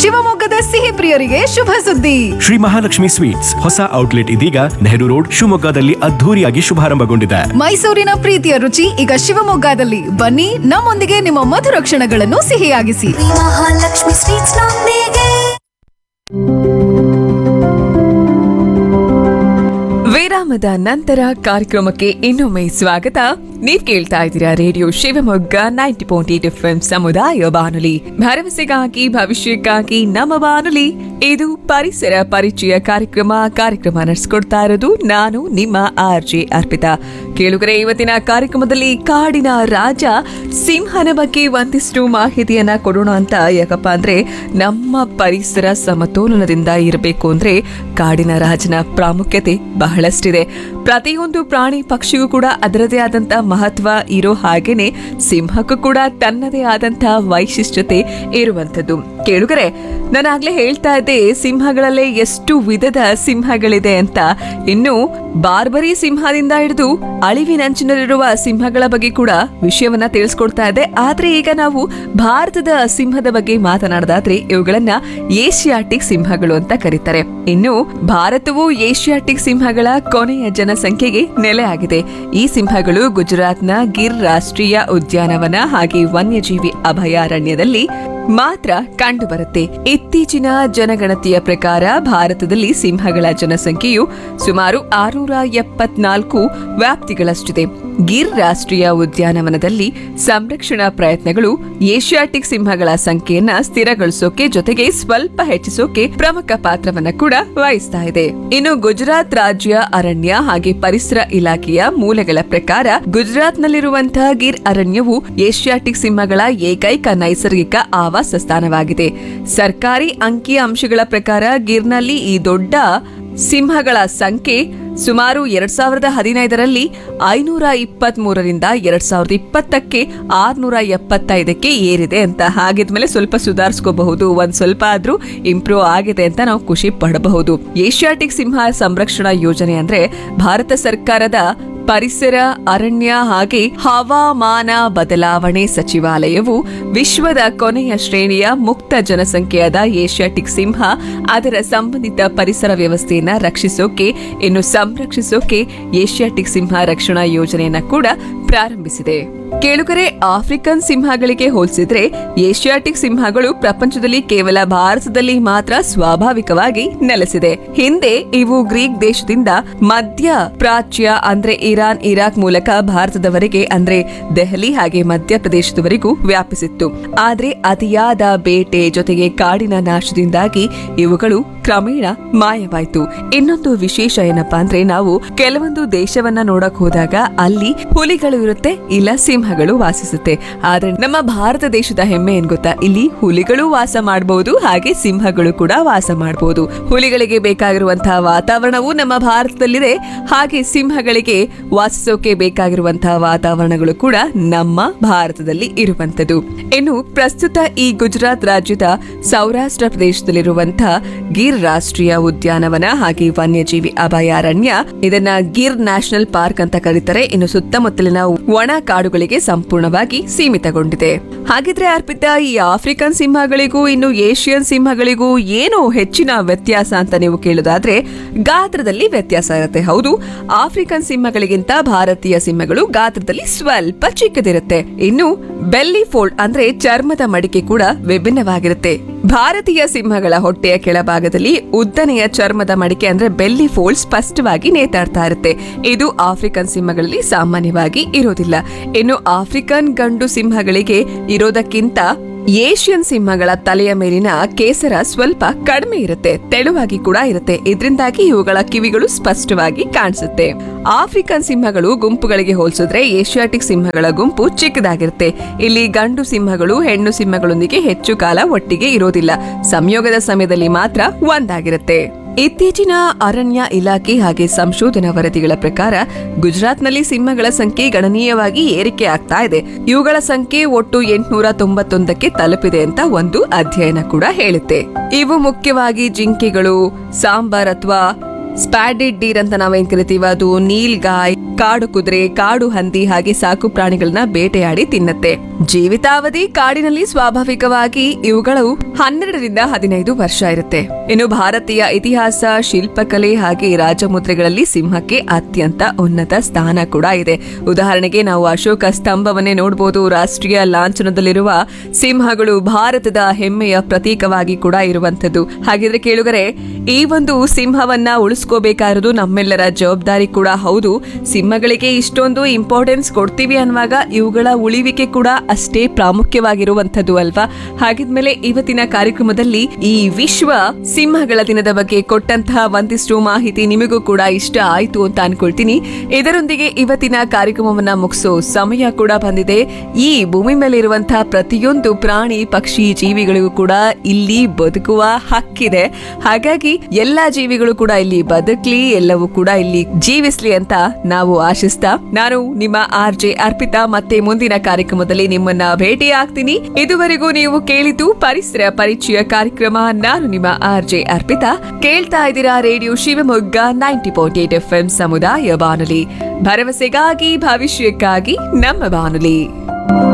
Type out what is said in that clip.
ಶಿವಮೊಗ್ಗದ ಸಿಹಿ ಪ್ರಿಯರಿಗೆ ಶುಭ ಸುದ್ದಿ ಶ್ರೀ ಮಹಾಲಕ್ಷ್ಮಿ ಸ್ವೀಟ್ಸ್ ಹೊಸ ಔಟ್ಲೆಟ್ ಇದೀಗ ನೆಹರು ರೋಡ್ ಶಿವಮೊಗ್ಗದಲ್ಲಿ ಅದ್ಧೂರಿಯಾಗಿ ಶುಭಾರಂಭಗೊಂಡಿದೆ ಮೈಸೂರಿನ ಪ್ರೀತಿಯ ರುಚಿ ಈಗ ಶಿವಮೊಗ್ಗದಲ್ಲಿ ಬನ್ನಿ ನಮ್ಮೊಂದಿಗೆ ನಿಮ್ಮ ಮಧುರ ಕ್ಷಣಗಳನ್ನು ಸಿಹಿಯಾಗಿಸಿ ಮಹಾಲಕ್ಷ್ಮಿ ಸ್ವೀಟ್ಸ್ ನೊಂದಿಗೆ ವಿರಾಮದ ನಂತರ ಕಾರ್ಯಕ್ರಮಕ್ಕೆ ಇನ್ನೊಮ್ಮೆ ಸ್ವಾಗತ ನೀವ್ ಕೇಳ್ತಾ ಇದ್ದೀರಾ radio Shivamogga ninety point eight F ಸಮುದಾಯ ಬಾನುಲಿ ಭರವಸೆಗಾಗಿ ಭವಿಷ್ಯಕ್ಕಾಗಿ ನಮ್ಮ ಬಾನುಲಿ ಇದು ಪರಿಸರ ಪರಿಚಯ ಕಾರ್ಯಕ್ರಮ ಕಾರ್ಯಕ್ರಮ ನಡೆಸ್ಕೊಡ್ತಾ ಇರೋದು ನಾನು ನಿಮ್ಮ ಆರ್ ಜೆ ಅರ್ಪಿತಾ ಕೇಳುಗರೆ ಇವತ್ತಿನ ಕಾರ್ಯಕ್ರಮದಲ್ಲಿ ಕಾಡಿನ ರಾಜ ಸಿಂಹನ ಬಗ್ಗೆ ಒಂದಿಷ್ಟು ಮಾಹಿತಿಯನ್ನ ಕೊಡೋಣ ಅಂತ ಯಾಕಪ್ಪ ಅಂದ್ರೆ ನಮ್ಮ ಪರಿಸರ ಸಮತೋಲನದಿಂದ ಇರಬೇಕು ಅಂದ್ರೆ ಕಾಡಿನ ರಾಜನ ಪ್ರಾಮುಖ್ಯತೆ ಬಹಳಷ್ಟಿದೆ ಪ್ರತಿಯೊಂದು ಪ್ರಾಣಿ ಪಕ್ಷಿಗೂ ಕೂಡ ಅದರದೇ ಆದಂತ ಮಹತ್ವ ಇರೋ ಹಾಗೇನೆ ಸಿಂಹಕ್ಕೂ ಕೂಡ ತನ್ನದೇ ಆದಂತ ವೈಶಿಷ್ಟ್ಯತೆ ಇರುವಂತದ್ದು ಕೇಳುಗರೆ ನಾನಾಗ್ಲೇ ಹೇಳ್ತಾ ಇದ್ದೆ ಸಿಂಹಗಳಲ್ಲೇ ಎಷ್ಟು ವಿಧದ ಸಿಂಹಗಳಿದೆ ಅಂತ ಇನ್ನು ಬಾರ್ಬರಿ ಸಿಂಹದಿಂದ ಹಿಡಿದು ಅಳಿವಿನಂಚಿನಲ್ಲಿರುವ ಸಿಂಹಗಳ ಬಗ್ಗೆ ಕೂಡ ವಿಷಯವನ್ನ ತಿಳಿಸ್ಕೊಡ್ತಾ ಇದ್ದೆ ಆದ್ರೆ ಈಗ ನಾವು ಭಾರತದ ಸಿಂಹದ ಬಗ್ಗೆ ಮಾತನಾಡೋದಾದ್ರೆ ಇವುಗಳನ್ನ ಏಷಿಯಾಟಿಕ್ ಸಿಂಹಗಳು ಅಂತ ಕರೀತಾರೆ ಇನ್ನು ಭಾರತವು ಏಷಿಯಾಟಿಕ್ ಸಿಂಹಗಳ ಕೊನೆಯ ಜನಸಂಖ್ಯೆಗೆ ನೆಲೆಯಾಗಿದೆ ಈ ಸಿಂಹಗಳು ಗುಜರಾತ್ನ ಗಿರ್ ರಾಷ್ಟ್ರೀಯ ಉದ್ಯಾನವನ ಹಾಗೆ ವನ್ಯಜೀವಿ ಅಭಯಾರಣ್ಯದಲ್ಲಿ ಮಾತ್ರ ಕಂಡುಬರುತ್ತೆ ಇತ್ತೀಚಿನ ಜನಗಣತಿಯ ಪ್ರಕಾರ ಭಾರತದಲ್ಲಿ ಸಿಂಹಗಳ ಜನಸಂಖ್ಯೆಯು ಸುಮಾರು ಆರುನೂರ ಎಪ್ಪತ್ನಾಲ್ಕು ವ್ಯಾಪ್ತಿಗಳಷ್ಟಿದೆ ಗಿರ್ ರಾಷ್ಟ್ರೀಯ ಉದ್ಯಾನವನದಲ್ಲಿ ಸಂರಕ್ಷಣಾ ಪ್ರಯತ್ನಗಳು ಏಷಿಯಾಟಿಕ್ ಸಿಂಹಗಳ ಸಂಖ್ಯೆಯನ್ನ ಸ್ಥಿರಗೊಳಿಸೋಕೆ ಜೊತೆಗೆ ಸ್ವಲ್ಪ ಹೆಚ್ಚಿಸೋಕೆ ಪ್ರಮುಖ ಪಾತ್ರವನ್ನ ಕೂಡ ವಹಿಸ್ತಾ ಇದೆ ಇನ್ನು ಗುಜರಾತ್ ರಾಜ್ಯ ಅರಣ್ಯ ಹಾಗೆ ಪರಿಸರ ಇಲಾಖೆಯ ಮೂಲಗಳ ಪ್ರಕಾರ ಗುಜರಾತ್ನಲ್ಲಿರುವಂತಹ ಗಿರ್ ಅರಣ್ಯವು ಏಷಿಯಾಟಿಕ್ ಸಿಂಹಗಳ ಏಕೈಕ ನೈಸರ್ಗಿಕ ಆವಾಸ ಸ್ಥಾನವಾಗಿದೆ ಸರ್ಕಾರಿ ಅಂಕಿ ಅಂಶಗಳ ಪ್ರಕಾರ ಗಿರ್ನಲ್ಲಿ ಈ ದೊಡ್ಡ ಸಿಂಹಗಳ ಸಂಖ್ಯೆ ಸುಮಾರು ಎರಡ್ ಸಾವಿರದ ಹದಿನೈದರಲ್ಲಿ ಐನೂರ ಇಪ್ಪತ್ತ್ ಮೂರರಿಂದ ಎರಡ್ ಸಾವಿರದ ಇಪ್ಪತ್ತಕ್ಕೆ ಆರ್ನೂರ ಎಪ್ಪತ್ತೈದಕ್ಕೆ ಏರಿದೆ ಅಂತ ಹಾಗಿದ್ಮೇಲೆ ಸ್ವಲ್ಪ ಸುಧಾರಿಸ್ಕೋಬಹುದು ಒಂದ್ ಸ್ವಲ್ಪ ಆದ್ರೂ ಇಂಪ್ರೂವ್ ಆಗಿದೆ ಅಂತ ನಾವು ಖುಷಿ ಪಡಬಹುದು ಏಷಿಯಾಟಿಕ್ ಸಿಂಹ ಸಂರಕ್ಷಣಾ ಯೋಜನೆ ಅಂದ್ರೆ ಭಾರತ ಸರ್ಕಾರದ ಪರಿಸರ ಅರಣ್ಯ ಹಾಗೆ ಹವಾಮಾನ ಬದಲಾವಣೆ ಸಚಿವಾಲಯವು ವಿಶ್ವದ ಕೊನೆಯ ಶ್ರೇಣಿಯ ಮುಕ್ತ ಜನಸಂಖ್ಯೆಯಾದ ಏಷ್ಯಾಟಿಕ್ ಸಿಂಹ ಅದರ ಸಂಬಂಧಿತ ಪರಿಸರ ವ್ಯವಸ್ಥೆಯನ್ನ ರಕ್ಷಿಸೋಕೆ ಇನ್ನು ಸಂರಕ್ಷಿಸೋಕೆ ಏಷ್ಯಾಟಿಕ್ ಸಿಂಹ ರಕ್ಷಣಾ ಯೋಜನೆಯನ್ನ ಕೂಡ ಪ್ರಾರಂಭಿಸಿದೆ ಕೇಳುಗರೆ ಆಫ್ರಿಕನ್ ಸಿಂಹಗಳಿಗೆ ಹೋಲಿಸಿದ್ರೆ ಏಷ್ಯಾಟಿಕ್ ಸಿಂಹಗಳು ಪ್ರಪಂಚದಲ್ಲಿ ಕೇವಲ ಭಾರತದಲ್ಲಿ ಮಾತ್ರ ಸ್ವಾಭಾವಿಕವಾಗಿ ನೆಲೆಸಿದೆ ಹಿಂದೆ ಇವು ಗ್ರೀಕ್ ದೇಶದಿಂದ ಮಧ್ಯ ಪ್ರಾಚ್ಯ ಅಂದ್ರೆ ಇರಾನ್ ಇರಾಕ್ ಮೂಲಕ ಭಾರತದವರೆಗೆ ಅಂದ್ರೆ ದೆಹಲಿ ಹಾಗೆ ಮಧ್ಯಪ್ರದೇಶದವರೆಗೂ ವ್ಯಾಪಿಸಿತ್ತು ಆದ್ರೆ ಅತಿಯಾದ ಬೇಟೆ ಜೊತೆಗೆ ಕಾಡಿನ ನಾಶದಿಂದಾಗಿ ಇವುಗಳು ಕ್ರಮೇಣ ಮಾಯವಾಯ್ತು ಇನ್ನೊಂದು ವಿಶೇಷ ಏನಪ್ಪಾ ಅಂದ್ರೆ ನಾವು ಕೆಲವೊಂದು ದೇಶವನ್ನ ನೋಡಕ್ ಹೋದಾಗ ಅಲ್ಲಿ ಹುಲಿಗಳು ಇರುತ್ತೆ ಇಲ್ಲ ಸಿಂಹಗಳು ವಾಸಿಸುತ್ತೆ ಆದ್ರೆ ನಮ್ಮ ಭಾರತ ದೇಶದ ಹೆಮ್ಮೆ ಏನ್ ಗೊತ್ತಾ ಇಲ್ಲಿ ಹುಲಿಗಳು ವಾಸ ಮಾಡಬಹುದು ಹಾಗೆ ಸಿಂಹಗಳು ಕೂಡ ವಾಸ ಮಾಡಬಹುದು ಹುಲಿಗಳಿಗೆ ಬೇಕಾಗಿರುವಂತಹ ವಾತಾವರಣವು ನಮ್ಮ ಭಾರತದಲ್ಲಿದೆ ಹಾಗೆ ಸಿಂಹಗಳಿಗೆ ವಾಸಿಸೋಕೆ ಬೇಕಾಗಿರುವಂತಹ ವಾತಾವರಣಗಳು ಕೂಡ ನಮ್ಮ ಭಾರತದಲ್ಲಿ ಇರುವಂತದ್ದು ಇನ್ನು ಪ್ರಸ್ತುತ ಈ ಗುಜರಾತ್ ರಾಜ್ಯದ ಸೌರಾಷ್ಟ್ರ ಪ್ರದೇಶದಲ್ಲಿರುವಂತಹ ಗಿರ್ ರಾಷ್ಟ್ರೀಯ ಉದ್ಯಾನವನ ಹಾಗೆ ವನ್ಯಜೀವಿ ಅಭಯಾರಣ್ಯ ಇದನ್ನ ಗಿರ್ ನ್ಯಾಷನಲ್ ಪಾರ್ಕ್ ಅಂತ ಕರೀತಾರೆ ಇನ್ನು ಸುತ್ತಮುತ್ತಲಿನ ಒಣ ಕಾಡುಗಳಿಗೆ ಸಂಪೂರ್ಣವಾಗಿ ಸೀಮಿತಗೊಂಡಿದೆ ಹಾಗಿದ್ರೆ ಅರ್ಪಿತಾ ಈ ಆಫ್ರಿಕನ್ ಸಿಂಹಗಳಿಗೂ ಇನ್ನು ಏಷ್ಯನ್ ಸಿಂಹಗಳಿಗೂ ಏನು ಹೆಚ್ಚಿನ ವ್ಯತ್ಯಾಸ ಅಂತ ನೀವು ಕೇಳೋದಾದ್ರೆ ಗಾತ್ರದಲ್ಲಿ ವ್ಯತ್ಯಾಸ ಇರುತ್ತೆ ಹೌದು ಆಫ್ರಿಕನ್ ಸಿಂಹಗಳಿಗಿಂತ ಭಾರತೀಯ ಸಿಂಹಗಳು ಗಾತ್ರದಲ್ಲಿ ಸ್ವಲ್ಪ ಚಿಕ್ಕದಿರುತ್ತೆ ಇನ್ನು ಬೆಲ್ಲಿ ಫೋಲ್ಡ್ ಅಂದ್ರೆ ಚರ್ಮದ ಮಡಿಕೆ ಕೂಡ ವಿಭಿನ್ನವಾಗಿರುತ್ತೆ ಭಾರತೀಯ ಸಿಂಹಗಳ ಹೊಟ್ಟೆಯ ಕೆಳಭಾಗದಲ್ಲಿ ಉದ್ದನೆಯ ಚರ್ಮದ ಮಡಿಕೆ ಅಂದ್ರೆ ಬೆಲ್ಲಿ ಫೋಲ್ಡ್ ಸ್ಪಷ್ಟವಾಗಿ ನೇತಾಡ್ತಾ ಇರುತ್ತೆ ಇದು ಆಫ್ರಿಕನ್ ಸಿಂಹಗಳಲ್ಲಿ ಸಾಮಾನ್ಯವಾಗಿ ಇರೋದಿಲ್ಲ ಇನ್ನು ಆಫ್ರಿಕನ್ ಗಂಡು ಸಿಂಹಗಳಿಗೆ ಇರೋದಕ್ಕಿಂತ ಏಷ್ಯನ್ ಸಿಂಹಗಳ ತಲೆಯ ಮೇಲಿನ ಕೇಸರ ಸ್ವಲ್ಪ ಕಡಿಮೆ ಇರುತ್ತೆ ತೆಳುವಾಗಿ ಕೂಡ ಇರುತ್ತೆ ಇದರಿಂದಾಗಿ ಇವುಗಳ ಕಿವಿಗಳು ಸ್ಪಷ್ಟವಾಗಿ ಕಾಣಿಸುತ್ತೆ ಆಫ್ರಿಕನ್ ಸಿಂಹಗಳು ಗುಂಪುಗಳಿಗೆ ಹೋಲಿಸಿದ್ರೆ ಏಷ್ಯಾಟಿಕ್ ಸಿಂಹಗಳ ಗುಂಪು ಚಿಕ್ಕದಾಗಿರುತ್ತೆ ಇಲ್ಲಿ ಗಂಡು ಸಿಂಹಗಳು ಹೆಣ್ಣು ಸಿಂಹಗಳೊಂದಿಗೆ ಹೆಚ್ಚು ಕಾಲ ಒಟ್ಟಿಗೆ ಇರೋದಿಲ್ಲ ಸಂಯೋಗದ ಸಮಯದಲ್ಲಿ ಮಾತ್ರ ಒಂದಾಗಿರುತ್ತೆ ಇತ್ತೀಚಿನ ಅರಣ್ಯ ಇಲಾಖೆ ಹಾಗೆ ಸಂಶೋಧನಾ ವರದಿಗಳ ಪ್ರಕಾರ ಗುಜರಾತ್ನಲ್ಲಿ ಸಿಂಹಗಳ ಸಂಖ್ಯೆ ಗಣನೀಯವಾಗಿ ಏರಿಕೆ ಆಗ್ತಾ ಇದೆ ಇವುಗಳ ಸಂಖ್ಯೆ ಒಟ್ಟು ಎಂಟುನೂರ ತೊಂಬತ್ತೊಂದಕ್ಕೆ ತಲುಪಿದೆ ಅಂತ ಒಂದು ಅಧ್ಯಯನ ಕೂಡ ಹೇಳುತ್ತೆ ಇವು ಮುಖ್ಯವಾಗಿ ಜಿಂಕೆಗಳು ಸಾಂಬಾರ್ ಅಥವಾ ಸ್ಪ್ಯಾಡಿಡ್ ಡೀರ್ ಅಂತ ನಾವೇನ್ ಕರಿತೀವಿ ಅದು ನೀಲ್ಗಾಯ್ ಕಾಡು ಕುದುರೆ ಕಾಡು ಹಂದಿ ಹಾಗೆ ಸಾಕು ಪ್ರಾಣಿಗಳನ್ನ ಬೇಟೆಯಾಡಿ ತಿನ್ನತ್ತೆ ಜೀವಿತಾವಧಿ ಕಾಡಿನಲ್ಲಿ ಸ್ವಾಭಾವಿಕವಾಗಿ ಇವುಗಳು ಹನ್ನೆರಡರಿಂದ ಹದಿನೈದು ವರ್ಷ ಇರುತ್ತೆ ಇನ್ನು ಭಾರತೀಯ ಇತಿಹಾಸ ಶಿಲ್ಪಕಲೆ ಹಾಗೆ ರಾಜಮುದ್ರೆಗಳಲ್ಲಿ ಸಿಂಹಕ್ಕೆ ಅತ್ಯಂತ ಉನ್ನತ ಸ್ಥಾನ ಕೂಡ ಇದೆ ಉದಾಹರಣೆಗೆ ನಾವು ಅಶೋಕ ಸ್ತಂಭವನ್ನೇ ನೋಡಬಹುದು ರಾಷ್ಟ್ರೀಯ ಲಾಂಛನದಲ್ಲಿರುವ ಸಿಂಹಗಳು ಭಾರತದ ಹೆಮ್ಮೆಯ ಪ್ರತೀಕವಾಗಿ ಕೂಡ ಇರುವಂತದ್ದು ಹಾಗಿದ್ರೆ ಕೇಳುಗರೆ ಈ ಒಂದು ಸಿಂಹವನ್ನ ಉಳಿಸ್ಕೋಬೇಕಾಗಿರೋದು ನಮ್ಮೆಲ್ಲರ ಜವಾಬ್ದಾರಿ ಕೂಡ ಹೌದು ಸಿಂಹಗಳಿಗೆ ಇಷ್ಟೊಂದು ಇಂಪಾರ್ಟೆನ್ಸ್ ಕೊಡ್ತೀವಿ ಅನ್ನುವಾಗ ಇವುಗಳ ಉಳಿವಿಕೆ ಕೂಡ ಅಷ್ಟೇ ಪ್ರಾಮುಖ್ಯವಾಗಿರುವಂತದ್ದು ಅಲ್ವಾ ಹಾಗಿದ್ಮೇಲೆ ಇವತ್ತಿನ ಕಾರ್ಯಕ್ರಮದಲ್ಲಿ ಈ ವಿಶ್ವ ಸಿಂಹಗಳ ದಿನದ ಬಗ್ಗೆ ಕೊಟ್ಟಂತಹ ಒಂದಿಷ್ಟು ಮಾಹಿತಿ ನಿಮಗೂ ಕೂಡ ಇಷ್ಟ ಆಯ್ತು ಅಂತ ಅನ್ಕೊಳ್ತೀನಿ ಇದರೊಂದಿಗೆ ಇವತ್ತಿನ ಕಾರ್ಯಕ್ರಮವನ್ನ ಮುಗಿಸೋ ಸಮಯ ಕೂಡ ಬಂದಿದೆ ಈ ಭೂಮಿ ಮೇಲೆ ಇರುವಂತಹ ಪ್ರತಿಯೊಂದು ಪ್ರಾಣಿ ಪಕ್ಷಿ ಜೀವಿಗಳಿಗೂ ಕೂಡ ಇಲ್ಲಿ ಬದುಕುವ ಹಕ್ಕಿದೆ ಹಾಗಾಗಿ ಎಲ್ಲಾ ಜೀವಿಗಳು ಕೂಡ ಇಲ್ಲಿ ಬದುಕ್ಲಿ ಎಲ್ಲವೂ ಕೂಡ ಇಲ್ಲಿ ಜೀವಿಸ್ಲಿ ಅಂತ ನಾವು ಆಶಿಸ್ತಾ ನಾನು ನಿಮ್ಮ ಆರ್ ಜೆ ಅರ್ಪಿತಾ ಮತ್ತೆ ಮುಂದಿನ ಕಾರ್ಯಕ್ರಮದಲ್ಲಿ ನಿಮ್ಮನ್ನ ಭೇಟಿ ಆಗ್ತೀನಿ ಇದುವರೆಗೂ ನೀವು ಕೇಳಿದ್ದು ಪರಿಸರ ಪರಿಚಯ ಕಾರ್ಯಕ್ರಮ ನಾನು ನಿಮ್ಮ ಆರ್ ಜೆ ಅರ್ಪಿತಾ ಕೇಳ್ತಾ ಇದ್ದೀರಾ radio Shivamogga ninety point eight F M ಸಮುದಾಯ ಬಾನುಲಿ ಭರವಸೆಗಾಗಿ ಭವಿಷ್ಯಕ್ಕಾಗಿ ನಮ್ಮ ಬಾನುಲಿ